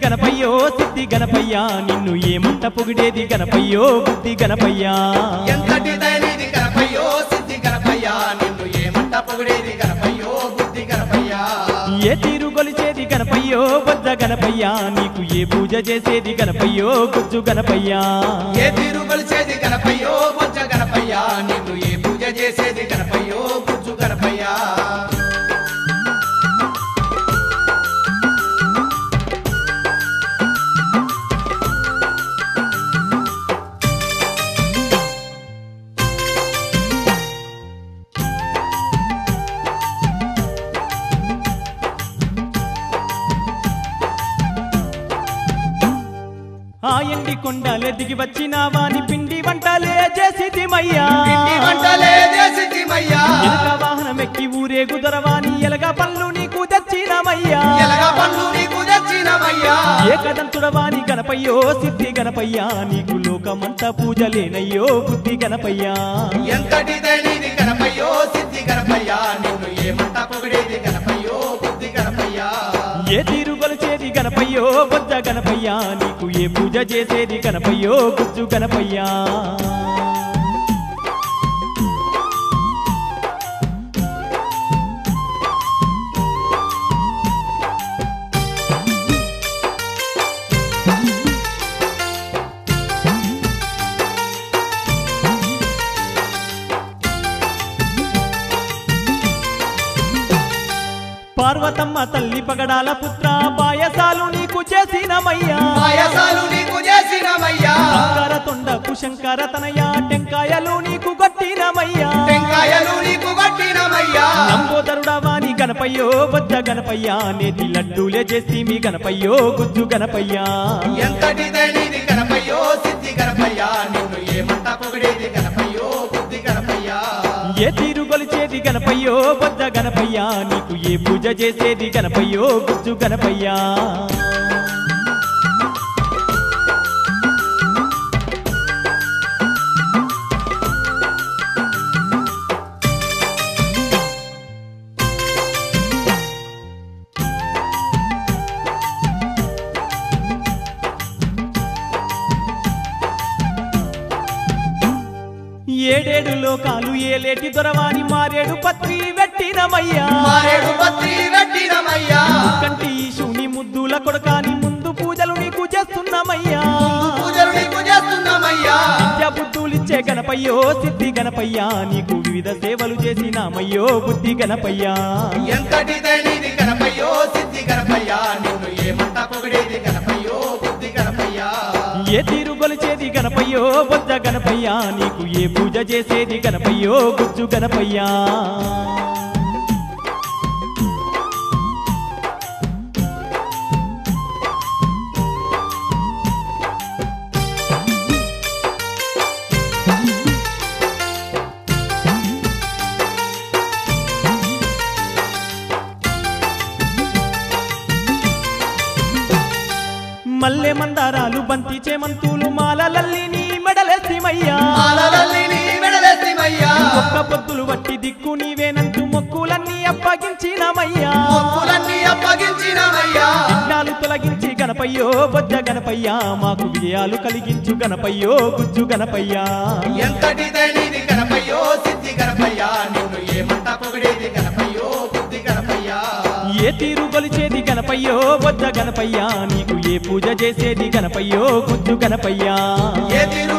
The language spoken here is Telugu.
గణపయ్యో సిద్ధి గణపయ్యా నిన్ను ఏమంట పొగిడేది గణపయ్యో బుద్ధి గణపయ్యా ఎంతటి దయనిది గణపయ్యో సిద్ధి గణపయ్యా నిన్ను ఏమంట పొగిడేది గణపయ్యో బుద్ధి గణపయ్యా ఏ తీరు గొలిచేది గణపయ్యో బొజ్జ గణపయ్యా నీకు ఏ పూజ చేసేది గణపయ్యో గుజ్జు గణపయ్యా ఏ తీరు కొలిచేది గణపయ్యో బొజ్జ గణపయ్యా నిన్ను ఏ పూజ చేసేది గణపయ్యో బుజ్జు గణపయ్యా ఆ ఎండి కొండలే దిగి వచ్చినావా నీ పిండి వంటలే చేసిదిమయ్యా పిండి వంటలే దేశిమయ్యా ఎలుక వాహనం ఎక్కి ఊరేగు దొరవాని ఎలగ పళ్ళు నీకు తెచ్చినమయ్యా ఎలగ పళ్ళు నీకు తెచ్చినమయ్యా ఏకదంతుడవాని గణపయ్యో సిద్ధి గణపయ్యా నీకు లోకమంతా పూజలేనయ్యో బుద్ధి గణపయ్యా ఎంతటి దయనిది గణపయ్యో సిద్ధి గణపయ్యా నిన్ను ఏమంట పొగిడేది గణపయ్యో బుద్ధి గణపయ్యా ఏ తీరు కొలిచేది గణపయ్యో బొజ్జ గణపయ్యా నీకు ఏ పూజ చేసేది గణపయ్యో గుజ్జు గణపయ్యా పార్వతమ్మ తల్లి పగడాల పుత్ర పాయసాలు నీకు చేసినమయ్యా పాయసాలు నీకు చేసినమయ్యా శంకర తొండపు శంకర తనయ టెంకాయలు నీకు గట్టినమయ్యా టెంకాయలు నీకు కట్టినమయ్యా నంబోదరుడవాని గణపయ్యో బొజ్జ గణపయ్యా నేతి లడ్డూలే చేసి మీ గణపయ్యో గుజ్జు గణపయ్యా ఎంతటి దయనిది గణపయ్యో సిద్ధి గణపయ్యా నిన్ను ఏమంట పొగిడేది గణపయ్యో బుద్ధి గణపయ్యా ఏ తీరు కొలిచేది గణపయ్యో బొజ్జ గణపయ్యా నీకు ఏ పూజ చేసేది గణపయ్యో గుజ్జు గణపయ్యా ఏడేడు లోకాలు ఏలేటి దొరవాని మారేడు పత్రి వెట్టినమయ్యా మారేడు పత్రి వెట్టినమయ్యా కంటి ఈశుని ముద్దుల కొడకాని ముందు పూజలు నీకు చేస్తున్నామయ్యా పూజలు నీకు చేస్తున్నామయ్యా విద్యా బుద్ధులిచ్చే గణపయ్యో సిద్ధి గణపయ్యా నీకు వివిధ సేవలు చేసినామయ్యో బుద్ధి గణపయ్యా ఎంతటి దయనిది గణపయ్యో సిద్ధి గణపయ్యా నిన్ను ఏమంట పొగిడేది గణపయ్యో బుద్ధి గణపయ్యా ఏ తీరు గొలిచేది గణపయ్యో బొజ్జ గణపయ్యా నీకు ఏ పూజ చేసేది గణపయ్యో గుజ్జు గణపయ్యా మల్లె మందారాలు బంతి చేమంతులు మాలలల్లి నీ మెడలెస్తిమయ్యా మాలలల్లి నీ మెడలెత్తిమయ్యా ఒక్క పొద్దులు వట్టి దిక్కు నీవేనంటూ మొక్కులన్నీ అప్పగించినమయ్యా మొక్కులన్నీ అప్పగించినమయ్యా విఘ్నాలు తొలగించి గణపయ్యో బొజ్జ గణపయ్యా మాకు విజయాలు కలిగించు గణపయ్యో గుజ్జు గణపయ్యా ఎంతటి దయనిది గణపయ్యో సిద్ధి గణపయ్యా నిన్ను ఏమంట పొగిడేది గణపయ్యో బుద్ధి గణపయ్యా ఏ తీరు కొలిచేది గణపయ్యో బొజ్జ గణపయ్యా నీకు ఏ పూజ చేసేది గణపయ్యో గుజ్జు గణపయ్యా ఏ తీరు